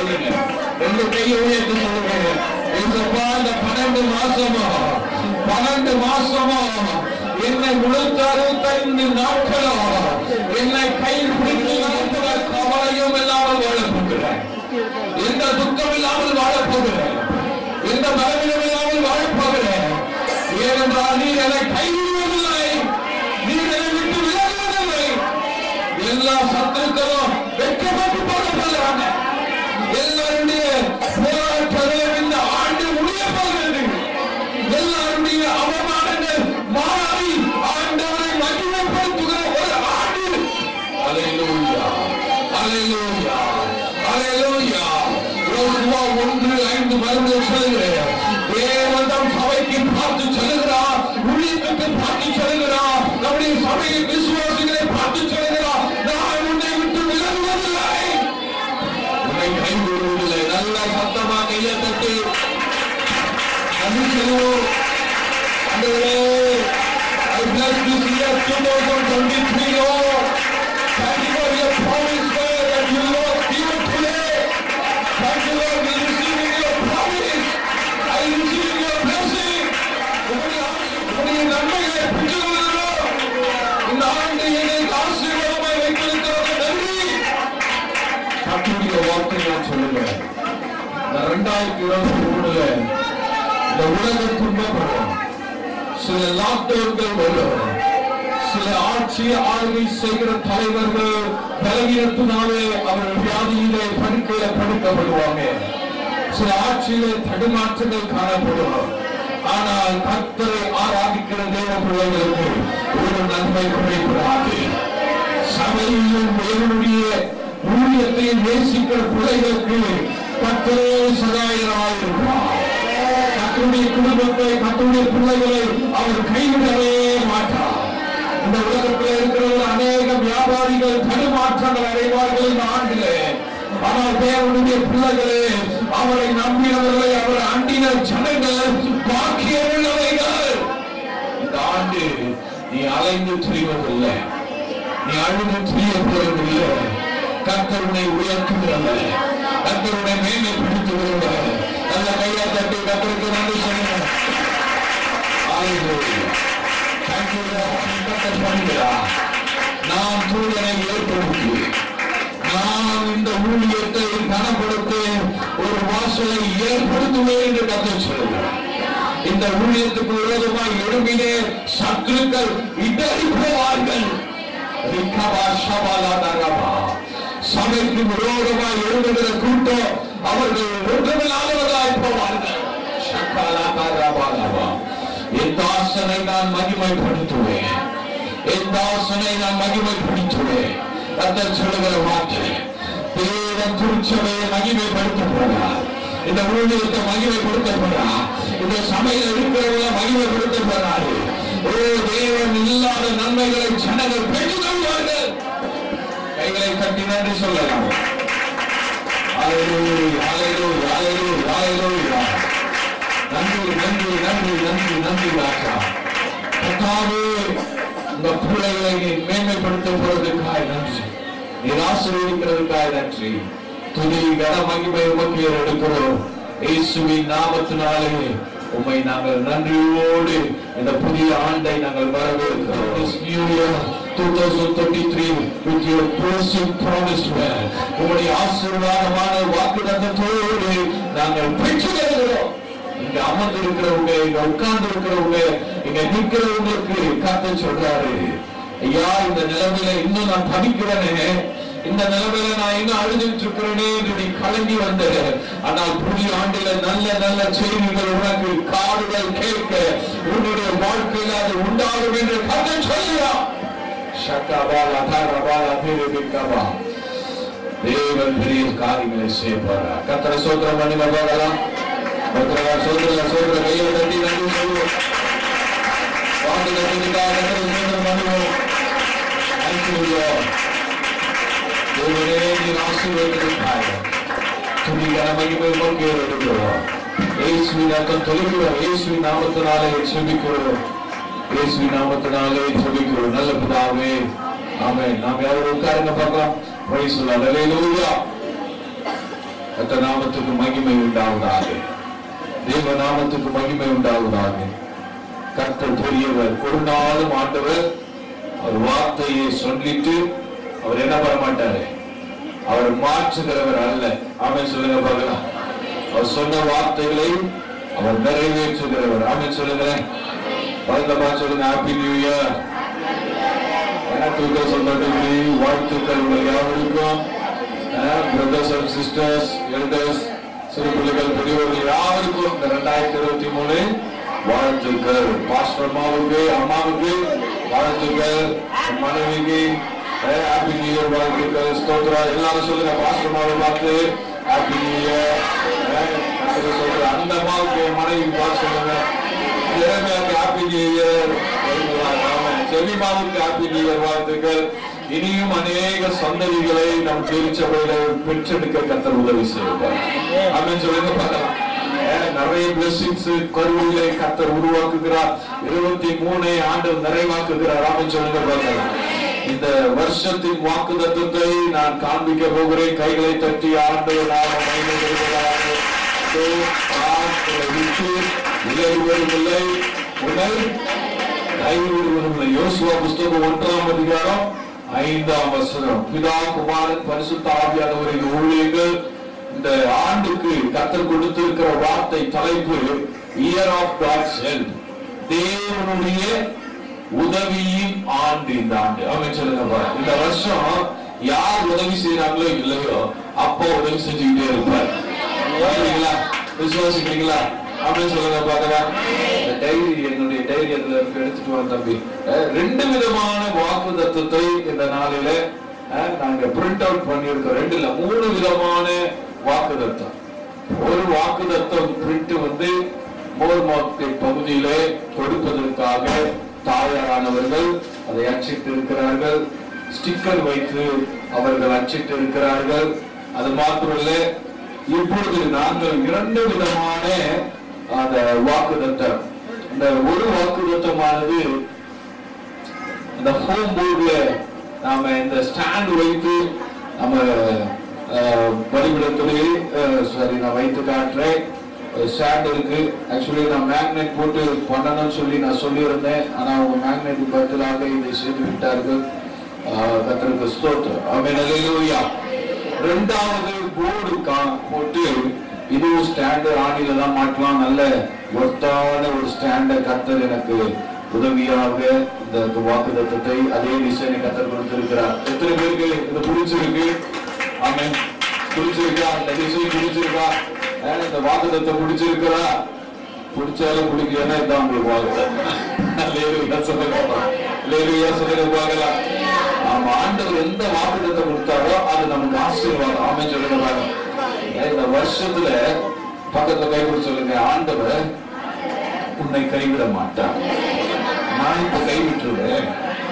சொல்லுங்க ரெண்டு கையை உயர்த்தி சொல்லுங்க ஏசப்பா இந்த பன்னெண்டு மாசமா பன்னெண்டு மாசமா என்னை முழுத்த அறுபத்தைந்து நாட்களா என்னை கை பிடித்து நடத்துகிற கவலையும் இல்லாமல் வாழப் போகிறேன் எந்த துக்கம் இல்லாமல் வாழப் போகிறேன் எந்த பலவீனம் இல்லாமல் வாழப் போகிறேன் ஏனென்றால் நீ என்னை கைவிடுவதில்லை நீ என்னை விட்டு விலகுவதில்லை எல்லா சத்துருக்களும் வெட்கப்பட்டு போக போகிறாங்க எல்லாருடைய போராட்டங்களும் இந்த ஆண்டு முடிய போகிறது எல்லாருடைய அவமானங்கள் மாறி ஆண்டவரை மகிமைப்படுத்துகிற ஒரு ஆண்டு அலையிலூயா அலையிலூயா அலையிலூயா யோசுவா ஒன்று ஐந்து மருந்து சொல்லுகிறேன் தேவன் தம் சபைக்கு பார்த்து சொல்லுகிறார் ஊழியத்துக்கு பார்த்து சொல்லுகிறார் நம்முடைய சபையின் விசுவாசிகளை பார்த்து சொல்லுகிறார் நான் உன்னை விட்டு விலகுவதில்லை உன்னை கைவிடுவதில்லை நல்ல சத்தமா கையை தட்டி நன்றி சொல்லுவோம் ஆண்டவரே I bless this year 2023 Lord. Thank you for your promise word that you Lord given today. Thank you Lord, we receive your promise. I receive your blessing. உம்முடைய ஆசி- உம்முடைய நன்மைகளை பெற்றுக்கொள்கிறோம். இந்த ஆண்டு எங்களுக்கு ஆசீர்வாதமாய் வைத்திருக்கிறது நன்றி கர்த்தருடைய வார்த்தையை நான் சொல்லுவேன் இந்த ரெண்டாயிரத்தி இருபத்தி மூணுல இந்த உலகம் துன்பப்படும் சில லாக்டவுன்கள் வரும் சில ஆட்சி ஆளுகை செய்கிற தலைவர்கள் பலவீனத்தினாலே அவர்கள் வியாதியிலே படுக்கையில படுக்கப்படுவாங்க சில ஆட்சியிலே தடுமாற்றங்கள் காணப்படும் ஆனால் கர்த்தரை ஆராதிக்கிற தேவ பிள்ளைகளுக்கு ஒரு நன்மை குறைபடாது சபையிலும் தேவனுடைய ஊழியத்தையும் நேசிக்கிற பிள்ளைகளுக்கு கர்த்தரே சகாயராயிருக்கிறார் கத்தருடைய குடும்பத்தை கத்தருடைய பிள்ளைகளை அவர் கைவிடவே மாட்டார் இந்த உலகத்தில் இருக்கிற அநேக வியாபாரிகள் தடுமாற்றங்கள் அடைவார்கள் இந்த ஆண்டிலே ஆனால் தேவனுடைய பிள்ளைகளே அவரை நம்பினவர்களை அவர் அண்டின ஜனங்கள் பாக்கியமுள்ளவைகள் இந்த ஆண்டு நீ அலைந்து திரிவதில்லை நீ அழுது திரிய போவதில்லை கர்த்தருனை உயர்த்துகிறவர் கர்த்தருனை மேன்மைப்படுத்துகிறவர் நல்ல கையை தட்டி கர்த்தருக்கு நன்றி சொல்லுங்க Hallelujah. Thank you, Lord. கர்த்தர் பண்ணுகிறார். நாம் சூழலை ஏற்படுத்தி நாம் இந்த ஊழியத்தை கனப்படுத்த ஒரு வாசலை ஏற்படுத்துவேன் என்று கர்த்தர் சொல்லுகிறார் இந்த ஊழியத்துக்கு விரோதமாய் எழும்பினே சத்துருக்கள் இடறி போவார்கள் ரிக்கபா ஷபாலா தரபா. சபைக்கு விரோதமாய் எழுதுகிற கூட்டம் அவர்கள் ஒன்றுமில்லாதவர்களாய் போவார்கள் ஷக்காலா தரபாலபா. என் தாசனை நான் மகிமைப்படுத்துவேன் என் தாசனை நான் மகிமைப்படுத்துவேன் கர்த்தர் சொல்லுகிற வார்த்தை தேவன் திருச்சபையை மகிமைப்படுத்த போறார் இந்த ஊழியத்தை மகிமைப்படுத்த போறார் இந்த சபையில் இருக்கிறவங்க மகிமைப்படுத்த போறாரு ஓ தேவன் இல்லாத நன்மைகளை ஜனங்கள் பெற்றுக் கொள்வார்கள் கைகளை தட்டி நன்றி சொல்லலாம் Hallelujah, hallelujah, hallelujah, hallelujah. நன்றி நன்றி நன்றி நன்றி நன்றி ராஜா கர்த்தாவே இந்த பிள்ளைகளை நீ மேன்மைப்படுத்த போவதற்காக நன்றி நீர் ஆசீர்வதிக்கிறதுக்காக நன்றி துதி கன மகிமை உமக்கு எடுக்கிறோம் இயேசுவின் நாமத்தினாலே உம்மை நாங்கள் நன்றியோடு இந்த புதிய ஆண்டை நாங்கள் வரவேற்கிறோம் This new year 2023 with your blessing promised word உம்முடைய ஆசீர்வாதமான வாக்குத்தத்தத்தோடு நாங்கள் பெற்றுக்கொள்கிறோம் இங்க அமர்ந்து இருக்கிறவங்க இங்க உட்கார்ந்து இருக்கிறவங்க இங்க நிற்கிறவங்களுக்கு காத்த சொல்றாரு ஐயா இந்த நிலைமையில இன்னும் நான் தவிக்கிறேனே இந்த நிலைமையில நான் இன்னும் அழுதுட்டு இருக்கிறேனே என்று நீ கலங்கி வந்த ஆனால் புதிய ஆண்டில நல்ல நல்ல செய்திகள் உனக்கு காதுகள் கேட்க உன்னுடைய வாழ்க்கையில அது உண்டாகும் என்று கதை சொல்லுகிறான் ஷக்காபாலா தாரபாலா தேவிக்காபா தேவன் பெரிய காரியங்களை செய்ய போறார் கத்தர சோத்திரம் பண்ணி பார்க்கலாம் கத்தர சோதர சோதர கையை தட்டி நன்றி சொல்லுவோம் வாக்கு தட்டிக்காக கத்தர சோதரம் பண்ணுவோம் ஐக்கியம் தேவனே நீர் ஆசீர்வதித்திருக்கிறாய் துணிகர மகிமை உமக்கு எடுக்கிறோம் இயேசுவின் நாமம் தொழுகிறோம் இயேசுவின் நாமத்தினாலே செபிக்கிறோம் இயேசுவின் நாமத்தினாலே செபிக்கிறோம் நல்ல பிதாவே ஆமென் நாம் யாரும் உட்காருங்க பார்க்கலாம் பிரைஸ் ஹalleluya கத்த நாமத்துக்கு மகிமை உண்டாவதாக தேவ நாமத்துக்கு மகிமை உண்டாவதாக கர்த்தர் பெரியவர் ஒரு நாளும் ஆண்டவர் அவர் வார்த்தையை சொல்லிட்டு அவர் என்ன பண்ண மாட்டாரு அவர் மாற்றுகிறவர் அல்ல ஆமென் சொல்லுங்க பார்க்கலாம் அவர் சொன்ன வார்த்தைகளை அவர் நிறைவேற்றுகிறவர் ஆமென் சொல்லுங்களேன் பழந்தமா சொல்லுங்க ஹாப்பி நியூ இயர் தூக்க சொல்றதுக்கு வாழ்த்துக்கள் உங்கள் யாவருக்கும் பிரதர்ஸ் அண்ட் சிஸ்டர்ஸ் எல்டர்ஸ் சிறு பிள்ளைகள் பெரியவர்கள் யாருக்கும் இந்த ரெண்டாயிரத்தி இருபத்தி மூணு வாழ்த்துக்கள் பாஸ்டர் அம்மாவுக்கு அம்மாவுக்கு வாழ்த்துக்கள் என் மனைவிக்கு ஹாப்பி நியூ இயர் வாழ்த்துக்கள் ஸ்தோத்ரா எல்லாரும் சொல்லுங்க பாஸ்டர் அம்மாவை பார்த்து ஹாப்பி நியூ இயர் சொல்ற அந்த அம்மாவுக்கு என் மனைவி பார்த்து சொல்லுங்க இளமையாக்கு ஹாப்பி நியூ இயர் செவிமாவுக்கு ஹாப்பி நியூ இயர் வாழ்த்துக்கள் இனியும் அநேக சந்ததிகளை நம் திருச்சபையில பெற்றெடுக்க கத்தர் உதவி செய்வார் அப்படின்னு சொல்லுங்க பார்க்கலாம் ஏன் நிறைய பிளஸிங்ஸ் கருவிலை கத்தர் உருவாக்குகிறார் இருபத்தி மூணை ஆண்டு நிறைவாக்குகிறார் அப்படின்னு சொல்லுங்க பார்க்கலாம் இந்த வருஷத்தின் வாக்கு தத்துவத்தை நான் காண்பிக்க போகிறேன் கைகளை தட்டி ஆண்டு நாம் விட்டு விலகுவதுமில்லை உடல் கைவிடுவதுமில்லை யோசுவா புஸ்தகம் ஒன்றாம் அதிகாரம் ஐந்தாம் வசனம் பிதா குமாரன் பரிசுத்த ஆவியானவரின் ஊழியர்கள் இந்த ஆண்டுக்கு கத்தர் கொடுத்திருக்கிற வார்த்தை தலைப்பு இயர் ஆஃப் காட்ஸ் ஹெல்ப் தேவனுடைய உதவியின் ஆண்டு இந்த ஆண்டு அவன் சொல்லுங்க பாரு. இந்த வருஷம் யார் உதவி செய்யறாங்களோ இல்லையோ அப்பா உதவி செஞ்சுக்கிட்டே இருப்பார் பாக்குறீங்களா விசுவாசிக்கிறீங்களா அப்படின்னு சொல்லுங்க பாக்கலாம் டைரி என்னுடைய டைரி அதுல இருக்கு எடுத்துட்டு வா தம்பி அஹ் ரெண்டு விதமான வாக்கு தத்துவத்தை இந்த நாளில அஹ், நாங்க பிரிண்ட் அவுட் பண்ணியிருக்கோம் ரெண்டு இல்ல மூணு விதமான வாக்கு தத்துவம் ஒரு வாக்கு தத்துவம் பிரிண்ட் வந்து மோர் மார்க்கெட் பகுதியிலே கொடுப்பதற்காக தாயாரானவர்கள் அதை அச்சிட்டு இருக்கிறார்கள் ஸ்டிக்கர் வைத்து அவர்கள் அச்சிட்டு இருக்கிறார்கள் அது மாத்திரமல்ல இப்பொழுது நாங்கள் இரண்டு விதமான அந்த வாக்குதத்தம் இந்த ஒரு வாக்குதத்தமானது அந்த ஹோம் போர்டுல நாம இந்த ஸ்டாண்ட் வைத்து நம்ம அஹ், பலிபீடத்திலே சாரி நான் வைத்து காட்டுறேன் ஸ்டாண்ட் இருக்கு ஆக்சுவலி நான் மேக்னெட் போட்டு பண்ணணும்னு சொல்லி நான் சொல்லியிருந்தேன் ஆனா அவங்க மேக்னெட் பதிலாக இதை செய்து விட்டார்கள் அஹ், கர்த்தருக்கு ஸ்தோத்திரம் ஆமென் அல்லேலூயா ரெண்டாவது போர்டு போட்டு இதுவும் ஸ்டாண்டு ஆணில தான் மாட்டலாம் நல்ல ஒர்த்தான ஒரு ஸ்டாண்ட கத்தர் எனக்கு உதவியாக இந்த வாக்கு தத்துவத்தை அதே டிசைனை கத்தர் கொடுத்திருக்கிறார் எத்தனை பேருக்கு இது பிடிச்சிருக்கு ஆமென் பிடிச்சிருக்கா இந்த டிசைன் பிடிச்சிருக்கா அஹ் இந்த வாக்கு தத்துவம் பிடிச்சிருக்கிறா பிடிச்சாலும் பிடிக்கலன்னா இதான் உங்களுக்கு வாக்கு லேலுயா சொல்லுங்க லேலுயா சொல்லுங்க பார்க்கலாம் ஆமா ஆண்டவர் எந்த வாக்குத்தத்தை கொடுத்தாரோ அது நமக்கு ஆசீர்வாதம் ஆமென் சொல்லுங்க பாருங்க இந்த வருஷத்துல பக்கத்துல கைவிட சொல்லுங்க ஆண்டவர் உன்னை கைவிட மாட்டார் நான் இப்ப கைவிட்டுருவேன்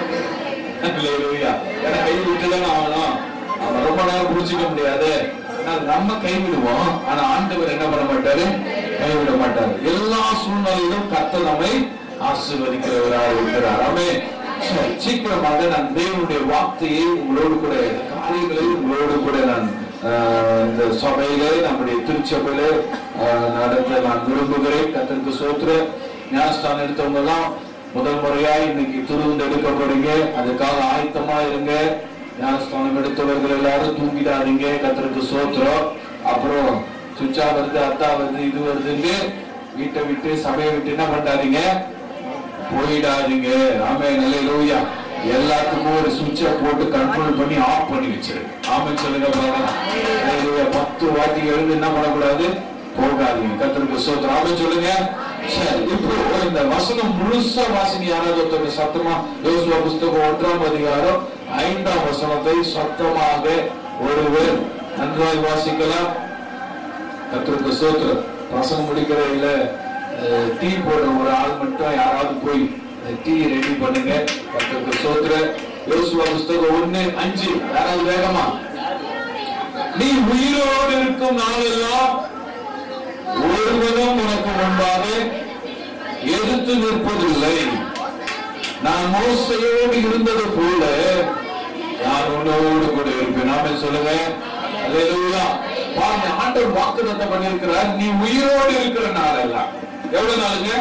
அல்லேலூயா. ஏன்னா கைவிட்டுதான் ஆகணும் அவன் ரொம்ப நேரம் புடிச்சுக்க முடியாது ஆனால் நம்ம கைவிடுவோம் ஆனா ஆண்டவர் என்ன பண்ண மாட்டாரு கைவிட மாட்டாரு எல்லா சூழ்நிலையிலும் கத்த நம்மை ஆசீர்வதிக்கிறவராக இருக்கிறார் ஆமே சரி, சீக்கிரமாக நான் தேவனுடைய வார்த்தையை உங்களோடு கூட இந்த காரியங்களை உங்களோடு கூட நான் ஆஹ், இந்த சபையிலே நம்முடைய திருச்சபையிலே ஆஹ், நடத்த நான் விரும்புகிறேன் கத்தருக்கு சோத்திர ஞானஸ்தானம் எடுத்தவங்க எல்லாம் முதல் முறையா இன்னைக்கு துருந்து எடுக்கப்படுங்க அதுக்காக ஆயத்தமா இருங்க ஞானஸ்தானம் எடுத்தவர்கள் எல்லாரும் தூங்கிடாதீங்க கத்தருக்கு சோத்திரம் அப்புறம் சுச்சா வருது அத்தா வருது இது வருதுன்னு வீட்டை விட்டு சபையை விட்டு என்ன பண்ணாதீங்க போயிடாதீங்க ஆமே நல்ல லோயா எல்லாத்துக்கும் ஒரு சுவிட்சை போட்டு கண்ட்ரோல் பண்ணி ஆஃப் பண்ணி வச்சிரு ஆமே சொல்லுங்க பாருங்க Hallelujah. பத்து வாட்டி எழுந்து என்ன பண்ணக்கூடாது போகாதீங்க கத்திரிக்கு சோத்திரம் ஆமே சொல்லுங்க சரி இப்போ இந்த வசனம் முழுசா வாசிங்க யாராவது ஒருத்தவங்க சத்தமா யோசுவா புஸ்தகம் ஒன்றாம் அதிகாரம் ஐந்தாம் வசனத்தை சத்தமாக ஒருவர் நன்றாய் வாசிக்கலாம் கத்திரிக்கு சோத்திரம் வசனம் முடிக்கிற இல்ல அஹ், டீ போடுற ஒரு ஆள் மட்டும் யாராவது போய் டீ ரெடி பண்ணுங்க கத்திரிக்கு சோத்திர யோசுவா புஸ்தகம் ஒண்ணு அஞ்சு யாராவது வேகமா நீ உயிரோடு இருக்கும் நாளெல்லாம் ஒருவனும் உனக்கு முன்பாக எதிர்த்து நிற்பதில்லை நான் மோசையோடு இருந்தது போல நான் உன்னோடு கூட இருப்பேன் நாம சொல்லுங்க அல்லேலூயா பாருங்க ஆண்டவர் வாக்குத்தத்தம் பண்ணியிருக்கிறார் நீ உயிரோடு இருக்கிற நாள் எல்லாம் எவ்வளவு நாளுங்க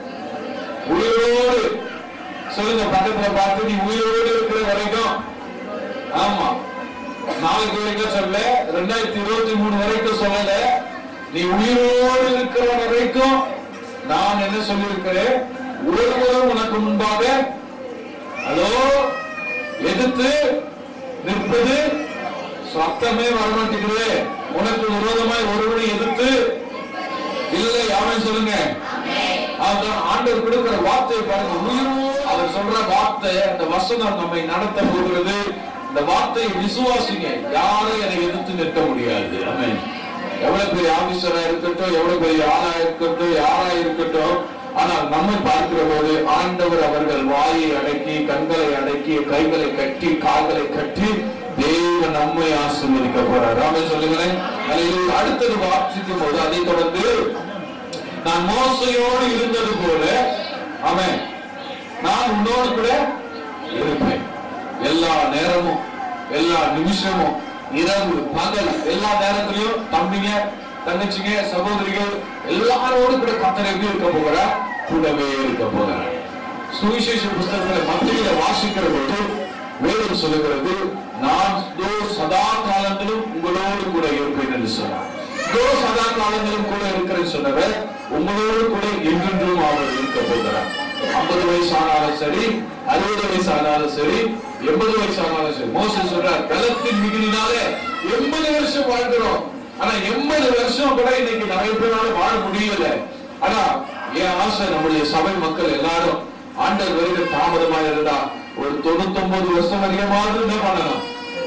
உயிரோடு சொல்லுங்க பக்கத்துல பார்த்து நீ உயிரோடு இருக்கிற வரைக்கும் ஆமா நாளைக்கு வரைக்கும் சொல்ல ரெண்டாயிரத்தி இருபத்தி மூணு வரைக்கும் சொல்லல நீ உயிரோடு இருக்கிற வரைக்கும் நான் என்ன சொல்லியிருக்கிறேன் ஒருவரும் உனக்கு முன்பாக அதோ எதிர்த்து நிற்பது சத்தமே வரமாட்டேங்குது உனக்கு விரோதமாய் ஒருவனை எதிர்த்து இல்லை அவன் சொல்லுங்க அதான் ஆண்டவர் கொடுக்கிற வார்த்தை பாருங்க உயிரோ அவர் சொல்ற வார்த்தை அந்த வசனம் நம்மை நடத்த போகிறது இந்த வார்த்தையை விசுவாசிங்க யாரும் என்னை எதிர்த்து நிற்க முடியாது ஆமென் எவ்வளவு பெரிய ஆபீசரா இருக்கட்டும் எவ்வளவு பெரிய ஆளா இருக்கட்டும் யாரா இருக்கட்டும் ஆனால் நம்மை பார்க்கிற போது ஆண்டவர் அவர்கள் வாயை அடக்கி கண்களை அடக்கி கைகளை கட்டி கால்களை கட்டி தேவன் நம்மை ஆசீர்வதிக்க போறார் ராமன் சொல்லுங்களேன் அல்லேலூயா. அடுத்தது வாசிக்கும் போது அதை தொடர்ந்து நான் மோசையோடு இருந்தது போல அவன் நான் உன்னோடு கூட இருப்பேன் எல்லா நேரமும் எல்லா நிமிஷமும் இரவு பகல் எல்லா நேரத்திலையும் தம்பிங்க தங்கச்சிங்க சகோதரிகள் எல்லாரோடு கூட கத்தர் எப்படி இருக்க போகிறார் கூடவே இருக்க போகிறார் சுவிசேஷ புஸ்தகங்களை மத்தியில வாசிக்கிற பொழுது வேதம் சொல்லுகிறது நான் தோ சதா காலத்திலும் உங்களோடு கூட இருப்பேன் என்று சொன்னார் தோ சதா காலத்திலும் கூட இருக்கிறேன்னு சொன்னவர் உங்களோடு கூட என்றென்றும் அவர் இருக்க போகிறார் ஐம்பது வயசு ஆனாலும் சரி அறுபது வயசு ஆனாலும் சரி எண்பது வயசு ஆனாலும் சரி மோசம் சொல்றார் பலத்தின் மிகுதினாலே எண்பது வருஷம் வாழ்கிறோம் ஆனா எண்பது வருஷம் கூட இன்னைக்கு நிறைய பேரால வாழ முடியல ஆனா என் ஆசை நம்முடைய சபை மக்கள் எல்லாரும் ஆண்டர் வருகிற தாமதமா இருந்தா ஒரு தொண்ணூத்தி ஒன்பது வருஷம் வரைக்குமாவது என்ன பண்ணணும்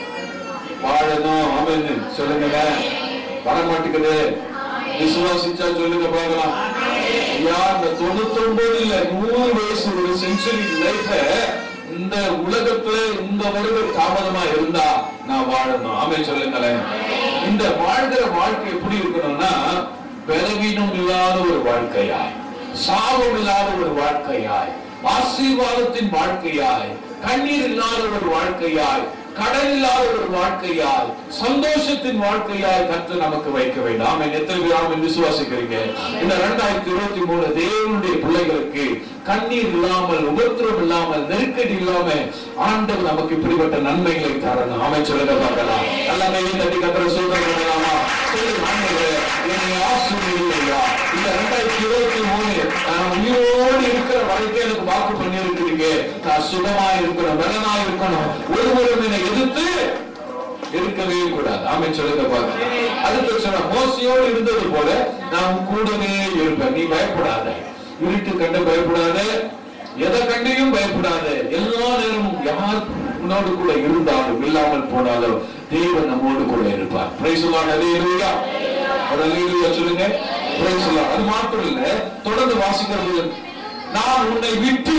வாழணும் ஆமென்னு சொல்லுங்க வர மாட்டேங்குது விசுவாசிச்சா சொல்லுங்க பார்க்கலாம் ஐயா இந்த தொண்ணூத்தி ஒன்பது இல்ல நூறு வயசு ஒரு செஞ்சுரி லைஃப இந்த உலகத்துல இந்த வருட தாமதமா இருந்தா நான் வாழணும் ஆமே சொல்லுங்களேன் இந்த வாழ்கிற வாழ்க்கை எப்படி இருக்கணும்னா பலவீனம் இல்லாத ஒரு வாழ்க்கையாய் சாபம் இல்லாத ஒரு வாழ்க்கையாய் ஆசீர்வாதத்தின் வாழ்க்கையாய் கண்ணீர் இல்லாத ஒரு வாழ்க்கையாய் கடன் இல்லாத ஒரு வாழ்க்கையாய் சந்தோஷத்தின் வாழ்க்கையாய் கற்று நமக்கு வைக்க வேண்டும் ஆமென். எத்தனை பேர் ஆமென் விசுவாசிக்கிறீங்க இந்த ரெண்டாயிரத்தி இருபத்தி மூணு தேவனுடைய பிள்ளைகளுக்கு கண்ணீர் இல்லாமல் உபத்திரம் இல்லாமல் நெருக்கடி இல்லாம ஆண்டவர் நமக்கு இப்படிப்பட்ட நன்மைகளை தரணும் ஆமென் சொல்லுங்க பார்க்கலாம் நல்ல கையை தட்டி கத்திர சொல்றாமா சொல்லுங்க ஆண்டவரே, என்னை ஆசீர்வதிங்கய்யா. இந்த ரெண்டாயிரத்தி இருபத்தி மூணு நான் உயிரோடு இருக்கிற வரைக்கும் எனக்கு வாக்கு பண்ணி இருக்கிறீங்க நான் சுகமா இருக்கணும் பலனா இருக்கணும் ஒருவரும் என்னை எதிர்த்து இருக்கவே கூடாது ஆமென் சொல்லுங்க பாருங்க அடுத்து சொன்ன மோசையோடு இருந்தது போல நான் உன் கூடவே இருப்பேன் நீ பயப்படாத இருட்டு கண்டு பயப்படாத எதை கண்டையும் பயப்படாத எல்லா நேரமும் யார் உன்னோடு கூட இருந்தாலும் இல்லாமல் போனாலும் தேவன் நம்மோடு கூட இருப்பார் பிரைஸ் சொல்லாங்க அல்லேலூயா அல்லேலூயா சொல்லுங்க பிரைஸ் சொல்லலாம் அது மாத்திரம் இல்ல தொடர்ந்து வாசிக்கிறது நான் உன்னை விட்டு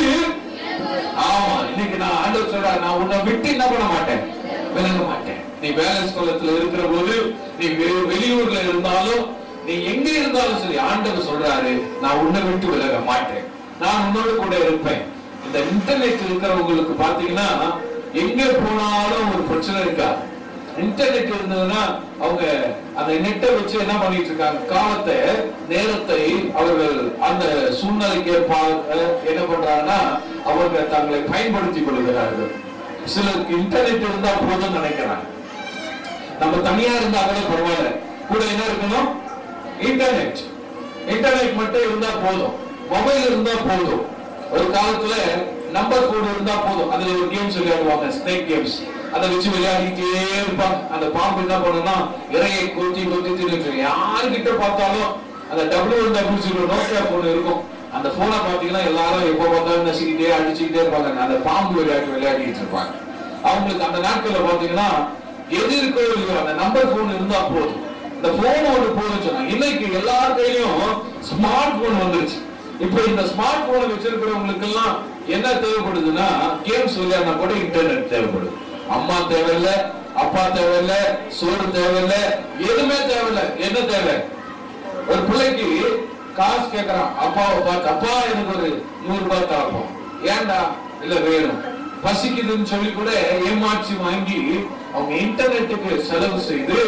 ஆமா இன்னைக்கு நான் ஆண்டவர் சொல்றாரு நான் உன்னை விட்டு என்ன பண்ண மாட்டேன் விலக மாட்டேன் நீ பேலன்ஸ் குளத்துல இருக்கிற போது நீ வெ- வெளியூர்ல இருந்தாலும் நீ எங்க இருந்தாலும் சரி ஆண்டவர் சொல்றாரு நான் உன்னை விட்டு விலக மாட்டேன் நான் உன்னோட கூட இருப்பேன் இந்த இன்டர்நெட் இருக்கிறவங்களுக்கு பாத்தீங்கன்னா எங்க போனாலும் ஒரு பிரச்சனை இருக்கா இன்டர்நெட் இருந்ததுன்னா அவங்க அந்த நெட்டை வச்சு என்ன பண்ணிட்டு இருக்காங்க காலத்தை நேரத்தை அவர்கள் அந்த சூழ்நிலைக்கு ஏற்பாக என்ன பண்றாங்கன்னா அவங்க தங்களை பயன்படுத்திக் கொள்கிறார்கள் சிலருக்கு இன்டர்நெட் இருந்தா போதும் நினைக்கிறாங்க நம்ம தனியா இருந்தா கூட பரவாயில்ல கூட என்ன இருக்கணும் இன்டர்நெட் இன்டர்நெட் மட்டும் இருந்தா போதும் மொபைல் இருந்தா போதும் ஒரு காலத்துல நம்பர் கோடு இருந்தா போதும் அதுல ஒரு கேம்ஸ் விளையாடுவாங்க ஸ்னேக் கேம்ஸ் அதை வச்சு விளையாடிட்டே இருப்பாங்க அந்த பாம்பு என்ன பண்ணும்னா இறையை கொத்தி கொத்தி தின்னு யாருக்கிட்ட பார்த்தாலும் அந்த W W zero Nokia phone இருக்கும் அந்த போனை பாத்தீங்கன்னா எல்லாரும் எப்போ பார்த்தாலும் நசிக்கிட்டே அடிச்சுக்கிட்டே இருப்பாங்க அந்த பாம்பு விளையாட்டு விளையாடிட்டு இருப்பாங்க அவங்களுக்கு அந்த நாட்கள்ல பாத்தீங்கன்னா எது இருக்கோ இல்லையோ அந்த நம்பர் போன் இருந்தா போதும் இந்த போன் ஒன்று போதும் சொன்னாங்க இன்னைக்கு எல்லார் கையிலயும் ஸ்மார்ட் போன் வந்துருச்சு இப்போ இந்த ஸ்மார்ட் போனை வச்சிருக்கிறவங்களுக்கு எல்லாம் என்ன தேவைப்படுதுன்னா கேம்ஸ் விளையாடினா கூட இன்டர்நெட் தேவைப்படுது அம்மா தேவையில்ல அப்பா தேவையில்ல சோறு தேவையில்ல எதுவுமே தேவையில்ல என்ன தேவை ஒரு பிள்ளைக்கு காசு கேக்குறான் அப்பாவை பார்த்து அப்பா எனக்கு ஒரு நூறு ரூபாய் தாப்போம் ஏன்டா இல்ல வேணும் பசிக்குதுன்னு சொல்லி கூட ஏமாற்றி வாங்கி அவங்க இன்டர்நெட்டுக்கு செலவு செய்து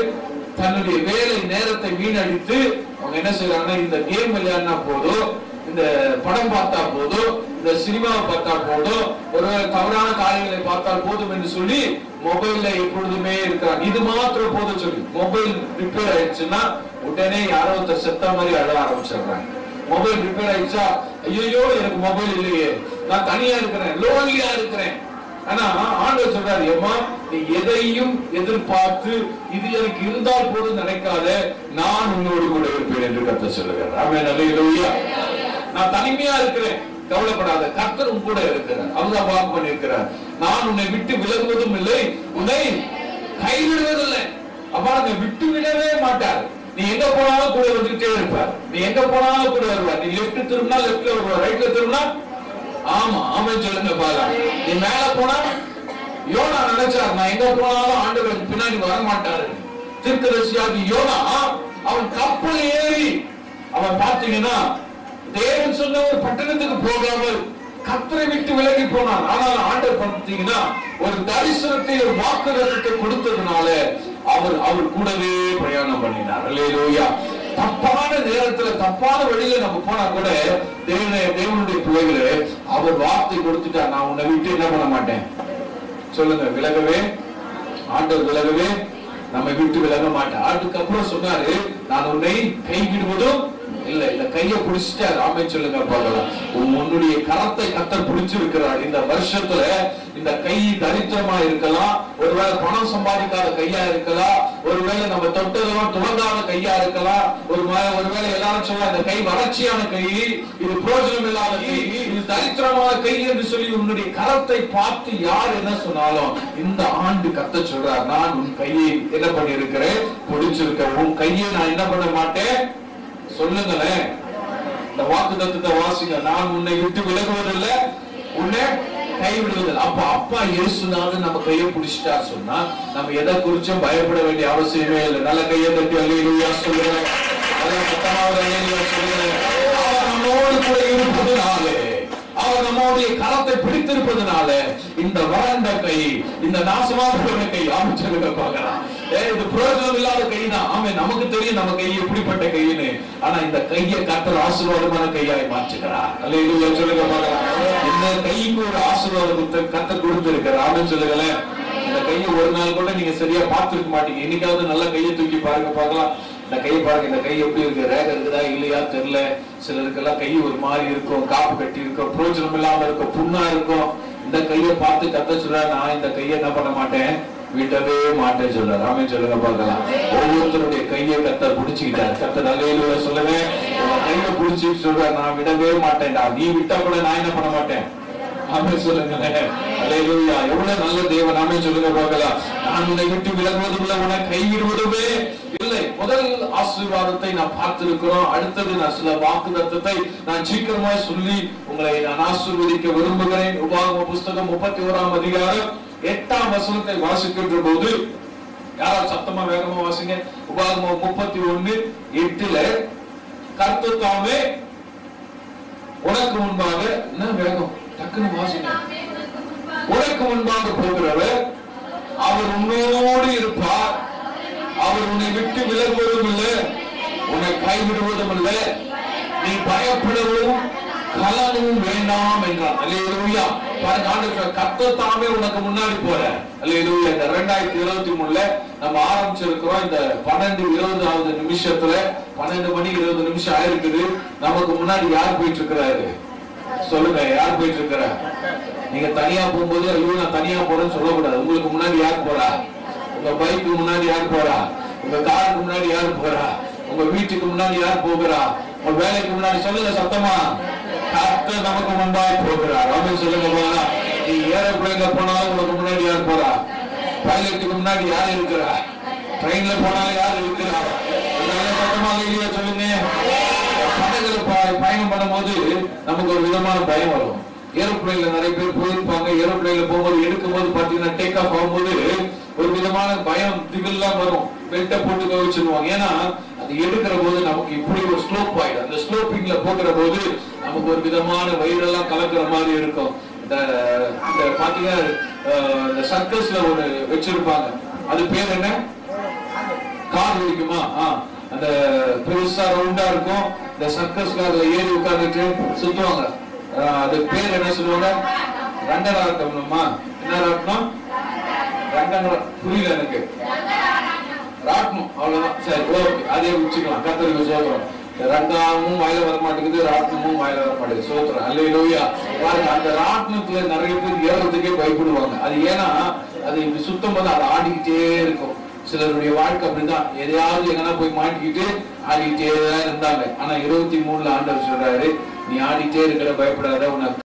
தன்னுடைய வேலை நேரத்தை வீணடித்து அவங்க என்ன செய்யறாங்கன்னா இந்த கேம் விளையாடினா போதும் இந்த படம் பார்த்தா போதும் இந்த சினிமாவை பார்த்தா போதும் ஒருவேளை தவறான காரியங்களை பார்த்தால் போதும் என்று சொல்லி மொபைல்ல எப்பொழுதுமே இருக்கிறாங்க இது மாத்திரம் போதும் சொல்லி மொபைல் ரிப்பேர் ஆயிடுச்சுன்னா உடனே யாரோ ஒருத்தர் செத்த மாதிரி அழ ஆரம்பிச்சிடுறாங்க மொபைல் ரிப்பேர் ஆயிடுச்சா ஐயோ எனக்கு மொபைல் இல்லையே நான் தனியா இருக்கிறேன் லோன்லியா இருக்கிறேன் ஆனா ஆண்டவர் சொல்றாரு ஏமா நீ எதையும் எதிர்பார்த்து இது எனக்கு இருந்தால் போதும் நினைக்காத நான் உன்னோடு கூட இருப்பேன் என்று கத்த சொல்லுகிறார் ஆமென் அல்லேலூயா நான் தனிமையா இருக்கிறேன் கவலைப்படாத கர்த்தர் உன் கூட இருக்கிறார் அவர் வாக்கு பண்ணியிருக்கிறார் நான் உன்னை விட்டு விலகுவதும் இல்லை உன்னை கைவிடுவதில்லை அப்பா உன்னை விட்டு விடவே மாட்டார் நீ எங்க போனாலும் கூட வந்துகிட்டே இருப்பார் நீ எங்க போனாலும் கூட வருவார் நீ லெஃப்ட் திரும்பினா லெஃப்ட்ல வருவார் ரைட்ல திரும்பினா ஆமா ஆமென் சொல்லுங்க பாலா நீ மேல போனா யோனா நினைச்சார் நான் எங்க போனாலும் ஆண்டவர் எனக்கு பின்னாடி வர மாட்டாரு தீர்க்கதரிசியாகி யோனா அவன் கப்பல் ஏறி அவன் பாத்தீங்கன்னா தேவன் சொன்ன ஒரு பட்டணத்துக்கு போகாமல் கத்தரை விட்டு விலகி போனான் ஆனால் ஆண்டவர் பார்த்தீங்கன்னா ஒரு தரிசனத்தை ஒரு வாக்குதத்தை கொடுத்ததுனால அவர் அவர் கூடவே பிரயாணம் பண்ணினார் அல்லேலூயா தப்பான நேரத்துல தப்பான வழியில நம்ம போனா கூட தேவனை தேவனுடைய பிள்ளைகளே அவர் வார்த்தை கொடுத்துட்டா நான் உன்னை விட்டு என்ன பண்ண மாட்டேன் சொல்லுங்க விலகவே ஆண்டவர் விலகவே நம்மை விட்டு விலக மாட்டேன் அதுக்கப்புறம் சொன்னாரு நான் உன்னை கைவிடுவதும் இல்ல இந்த கையை பிடிச்சிட்டாரு ஆமை சொல்லுங்க பார்க்கலாம் உன் உன்னுடைய கரத்தை கத்தர் பிடிச்சிருக்கிறார் இந்த வருஷத்துல இந்த கை தரித்திரமா இருக்கலாம் ஒருவேளை பணம் சம்பாதிக்காத கையா இருக்கலாம் ஒருவேளை நம்ம தொட்டதெல்லாம் துவங்காத கையா இருக்கலாம் ஒரு ம- ஒருவேளை எல்லாரும் சொல்ல இந்த கை வறட்சியான கை இது பிரயோஜனம் இல்லாத கை இது தரித்திரமான கை என்று சொல்லி உன்னுடைய கரத்தை பார்த்து யார் என்ன சொன்னாலும் இந்த ஆண்டு கத்த சொல்றார் நான் உன் கையை என்ன பண்ணியிருக்கிறேன் பிடிச்சிருக்கேன் உன் கையை நான் என்ன பண்ண மாட்டேன் சொல்லுங்களேன் இந்த வாக்கு தத்துவத்தை வாசிங்க நான் உன்னை விட்டு விலகுவதில்லை உன்னை கைவிடுவதில்லை அப்ப அப்பா இயேசுநாதன் நம்ம கையை பிடிச்சிட்டார் சொன்னா நம்ம எதை குறிச்சும் பயப்பட வேண்டிய அவசியமே இல்லை நல்ல கையை தட்டி அல்லையா சொல்லுங்க நல்ல சத்தமாவது அல்லையா சொல்லுங்க அவர் நம்மோடு கூட இருப்பதுனாலே அவர் நம்முடைய கரத்தை பிடித்திருப்பதனால இந்த வறண்ட கை இந்த நாசமாக போன கை அமைச்சருங்க பார்க்கலாம் ஏ இது பிரயோஜனம் இல்லாத கை தான் ஆமே நமக்கு தெரியும் நம்ம கை எப்படிப்பட்ட கைன்னு ஆனா இந்த கையை கத்தர் ஆசீர்வாதமான கையாய் மாற்றுகிறார் அல்லேலூயா சொல்லுங்க பார்க்கலாம் இந்த கைக்கு ஒரு ஆசீர்வாதத்தை கத்தர் கொடுத்திருக்கிறார் ஆமென் சொல்லுங்களேன் இந்த கையை ஒரு நாள் கூட நீங்க சரியா பார்த்திருக்க மாட்டீங்க என்னைக்காவது நல்ல கையை தூக்கி பாருங்க பார்க்கலாம் இந்த கை பாருங்க இந்த கை எப்படி இருக்கு ரேக இருக்குதா இல்லையா தெரியல சிலருக்கெல்லாம் கை ஒரு மாதிரி இருக்கும் காப்பு கட்டி இருக்கும் பிரோஜனம் இல்லாம இருக்கும் புண்ணா இருக்கும் இந்த கையை பார்த்து கத்த சொல்ற நான் இந்த கையை என்ன பண்ண மாட்டேன் விடவே மாட்டேன் சொல்றாரு ஆமென் சொல்லுங்க பார்க்கலாம் ஒவ்வொருத்தருடைய கையை கத்த புடிச்சுக்கிட்டார் கத்த நல்ல சொல்லுங்க உங்க கையை புடிச்சுட்டு சொல்ற நான் விடவே மாட்டேன்டா நீ விட்டா கூட நான் என்ன பண்ண மாட்டேன் ஆமென் சொல்லுங்களேன் அல்லேலூயா எவ்வளவு நல்ல தேவன் ஆமென் சொல்லுங்க பார்க்கலாம் நான் உன்னை விட்டு விலகுவதும் இல்லை உன்னை கைவிடுவதுமே இல்லை முதல் ஆசீர்வாதத்தை நான் பார்த்திருக்கிறோம் அடுத்தது நான் சில வாக்குத்தத்தை நான் சீக்கிரமாய் சொல்லி உங்களை நான் ஆசீர்வதிக்க விரும்புகிறேன் உபாகம புஸ்தகம் முப்பத்தி ஓராம் அதிகாரம் எட்டாம் வசனத்தை வாசிக்கின்ற போது யாராவது சத்தமா வேகமா வாசிங்க உபாகமம் முப்பத்தி ஒண்ணு எட்டுல கர்த்தர் தாமே உனக்கு முன்பாக என்ன வேகம் டக்குன்னு வாசிங்க உனக்கு முன்பாக போகிறவர் அவர் உன்னோடு இருப்பார் அவர் உன்னை விட்டு விலகுவதும் இல்லை உன்னை கைவிடுவதும் இல்லை நீ பயப்படவும் கலனவும் வேண்டாம் என்றார் அல்லேலூயா பாருங்க ஆண்டவர் கர்த்தர் தாமே உனக்கு முன்னாடி போற அல்லேலூயா இந்த ரெண்டாயிரத்தி இருபத்தி மூணுல நம்ம ஆரம்பிச்சிருக்கிறோம் இந்த பன்னெண்டு இருபதாவது நிமிஷத்துல பன்னெண்டு மணி இருபது நிமிஷம் ஆயிருக்குது நமக்கு முன்னாடி யார் போயிட்டு இருக்கிறாரு சொல்லுங்க யார் போயிட்டு இருக்கிற நீங்க தனியா போகும்போது ஐயோ நான் தனியா போறேன்னு சொல்லக்கூடாது உங்களுக்கு முன்னாடி யார் போறா உங்க பைக்கு முன்னாடி யார் போறா உங்க காருக்கு முன்னாடி யார் போறா உங்க வீட்டுக்கு முன்னாடி யார் போகிறா உங்க வேலைக்கு முன்னாடி சொல்லுங்க சத்தமா கர்த்தர் நமக்கு முன்பாய் போகிறார் அப்படின்னு சொல்லுங்க போனா நீ ஏரோப்ளேன்ல போனாலும் உனக்கு முன்னாடி யார் போறா பைலட்டுக்கு முன்னாடி யார் இருக்கிறா ட்ரெயின்ல போனாலும் யார் இருக்கிறா எல்லாரும் சத்தமா இல்லையா சொல்லுங்க படகுல ப- பயணம் பண்ணும்போது நமக்கு ஒரு விதமான பயம் வரும் ஏரோப்ளேன்ல நிறைய பேர் போயிருப்பாங்க ஏரோப்ளேன்ல போகும்போது எடுக்கும்போது பாத்தீங்கன்னா டேக் ஆஃப் ஆகும்போது ஒரு விதமான பயம் திகல்லாம் வரும் பெல்ட்டை போட்டு கவனிச்சிருவாங்க ஏன்னா அது எடுக்கிற போது நமக்கு இப்படி ஒரு ஸ்லோப் ஆயிடும் அந்த ஸ்லோப்பிங்ல போகிற போது நமக்கு ஒரு விதமான வயிறெல்லாம் கலக்கிற மாதிரி இருக்கும் இந்த இந்த பாத்தீங்கன்னா அஹ், இந்த சர்க்கஸ்ல ஒரு வச்சிருப்பாங்க அது பேர் என்ன கார் வலிக்குமா ஆ, அந்த பெருசா ரவுண்டா இருக்கும் இந்த சர்க்கஸ் கார்ல ஏறி உட்கார்ந்துட்டு சுத்துவாங்க ஆ, அது பேர் என்ன சொல்லுவாங்க ரங்கராட்டம்னுமா என்ன ராட்டனம் ரங்கன புரியல எனக்கு ராட்டனம் அவ்வளவுதான் சரி ஓகே அதே வச்சுக்கலாம் கத்தருக்கு சோத்திரம் ரங்காமும் வாயில வர மாட்டேங்குது ராட்டனமும் வாயில வர மாட்டேங்குது சோத்திரம் அல்லையிலோயா பாருங்க அந்த ராட்டனத்துல நிறைய பேர் ஏறதுக்கே பயப்படுவாங்க அது ஏன்னா அது இப்படி சுத்தம் போது அது ஆடிக்கிட்டே இருக்கும் சிலருடைய வாழ்க்கை அப்படிதான் எதையாவது எங்கன்னா போய் மாட்டிக்கிட்டு ஆடிக்கிட்டே தான் இருந்தாங்க ஆனா இருபத்தி மூணுல ஆண்டவர் சொல்றாரு நீ ஆடிட்டே இருக்கிற பயப்படாத உனக்கு